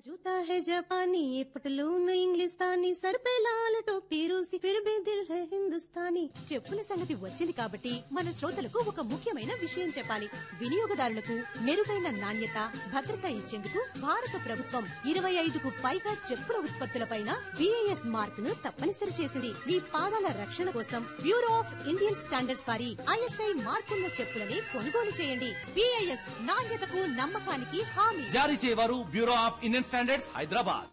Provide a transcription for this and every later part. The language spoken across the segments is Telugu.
जूता है जापानी ये पटलून इंग्लिस्तानी सर पे लाल टोपी रूसी फिर भी दिल है हिंदुस्तानी చెప్పుల సంగతి వచ్చింది కాబట్టి మన శ్రోతలకు ఒక ముఖ్యమైన విషయం చెప్పాలి వినియోగదారులకు మెరుగైన నాణ్యత భద్రత ఇచ్చేందుకు భారత ప్రభుత్వం ఇరవై ఐదుకు పైగా చెప్పుల ఉత్పత్తులపైన బిఐఎస్ మార్క్ ను తప్పనిసరి చేసింది మీ పాదాల రక్షణ కోసం బ్యూరో ఆఫ్ ఇండియన్ స్టాండర్డ్స్ వారి ఐఎస్ఐ మార్కున్న చెప్పులని కొనుగోలు చేయండి బిఐఎస్ నాణ్యతకు నమ్మకానికి హామీ జారీ చేయవారు bureau of Indian standards Hyderabad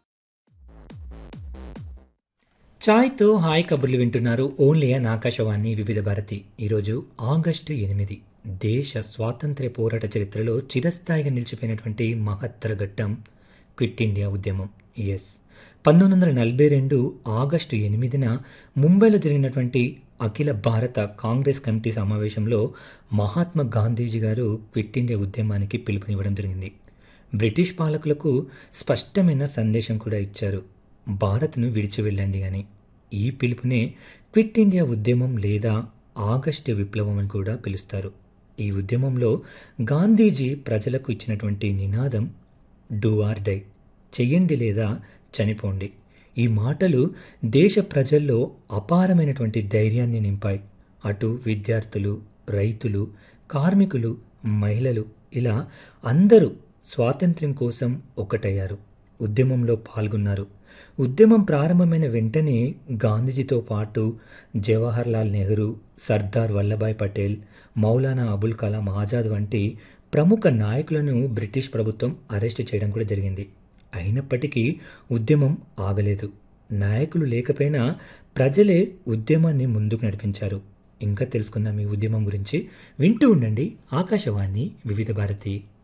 ఛాయ్తో హాయ్ కబుర్లు వింటున్నారు ఓన్లీ అన్ ఆకాశవాణి వివిధ భారతి ఈరోజు ఆగస్టు ఎనిమిది దేశ స్వాతంత్ర్య పోరాట చరిత్రలో చిరస్థాయిగా నిలిచిపోయినటువంటి మహత్తర ఘట్టం క్విట్ ఇండియా ఉద్యమం ఎస్ పంతొమ్మిది వందల నలభై రెండు ఆగస్టు ఎనిమిదిన ముంబైలో జరిగినటువంటి అఖిల భారత కాంగ్రెస్ కమిటీ సమావేశంలో మహాత్మా గాంధీజీ గారు క్విట్ ఇండియా ఉద్యమానికి పిలుపునివ్వడం జరిగింది బ్రిటిష్ పాలకులకు స్పష్టమైన సందేశం కూడా ఇచ్చారు భారత్ను విడిచి వెళ్ళండి అని ఈ పిలుపునే క్విట్ ఇండియా ఉద్యమం లేదా ఆగస్టు విప్లవం అని కూడా పిలుస్తారు ఈ ఉద్యమంలో గాంధీజీ ప్రజలకు ఇచ్చినటువంటి నినాదం డూ ఆర్ డై చెయ్యండి లేదా చనిపోండి ఈ మాటలు దేశ ప్రజల్లో అపారమైనటువంటి ధైర్యాన్ని నింపాయి అటు విద్యార్థులు రైతులు కార్మికులు మహిళలు ఇలా అందరూ స్వాతంత్ర్యం కోసం ఒకటయ్యారు ఉద్యమంలో పాల్గొన్నారు ఉద్యమం ప్రారంభమైన వెంటనే గాంధీజీతో పాటు జవహర్లాల్ నెహ్రూ సర్దార్ వల్లభాయ్ పటేల్ మౌలానా అబుల్ కలాం ఆజాద్ వంటి ప్రముఖ నాయకులను బ్రిటిష్ ప్రభుత్వం అరెస్ట్ చేయడం కూడా జరిగింది అయినప్పటికీ ఉద్యమం ఆగలేదు నాయకులు లేకపోయినా ప్రజలే ఉద్యమాన్ని ముందుకు నడిపించారు ఇంకా తెలుసుకుందాం ఈ ఉద్యమం గురించి వింటూ ఉండండి ఆకాశవాణి వివిధ భారతి